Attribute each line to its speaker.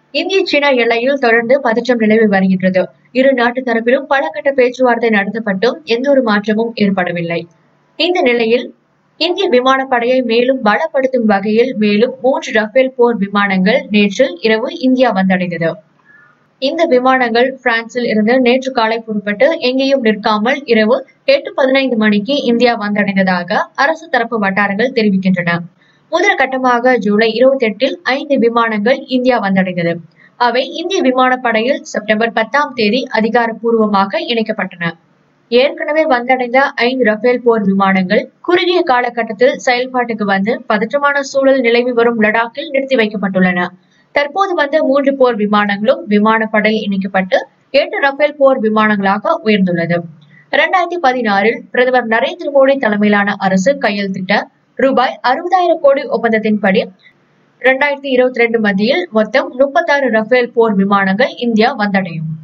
Speaker 1: இந்திய சீனா எல்லையில் தொடர்ந்து பதற்றம் நிலவி வருகின்றது இரு நாட்டு தரப்பிலும் பல கட்ட பேச்சுவார்த்தை நடத்தப்பட்டும் எந்த ஒரு மாற்றமும் ஏற்படவில்லை இந்த நிலையில் இந்திய விமானப்படையை மேலும் பலப்படுத்தும் வகையில் மேலும் மூன்று ரஃபேல் போர் விமானங்கள் நேற்று இரவு இந்தியா வந்தடைந்தது இந்த விமானங்கள் பிரான்சில் இருந்து நேற்று காலை புறப்பட்டு எங்கேயும் நிற்காமல் இரவு எட்டு பதினைந்து மணிக்கு இந்தியா வந்தடைந்ததாக அரசு தரப்பு வட்டாரங்கள் தெரிவிக்கின்றன முதல் கட்டமாக ஜூலை இருபத்தி எட்டில் ஐந்து விமானங்கள் இந்தியா வந்தடைந்தது அவை இந்திய விமானப்படையில் செப்டம்பர் பத்தாம் தேதி அதிகாரப்பூர்வமாக இணைக்கப்பட்டன ஏற்கனவே வந்தடைந்த ஐந்து ரஃபேல் போர் விமானங்கள் குறுகிய காலகட்டத்தில் செயல்பாட்டுக்கு வந்து பதற்றமான சூழல் நிலவி வரும் லடாக்கில் நிறுத்தி வைக்கப்பட்டுள்ளன தற்போது வந்த மூன்று போர் விமானங்களும் விமானப்படையில் இணைக்கப்பட்டு எட்டு ரஃபேல் போர் விமானங்களாக உயர்ந்துள்ளது இரண்டாயிரத்தி பதினாறில் பிரதமர் நரேந்திர மோடி தலைமையிலான அரசு கையெழுத்திட்ட ரூபாய் அறுபதாயிரம் கோடி ஒப்பந்தத்தின்படி இரண்டாயிரத்தி இருபத்தி ரெண்டு மத்தியில் மொத்தம் முப்பத்தாறு ரஃபேல் போர் விமானங்கள் இந்தியா வந்தடையும்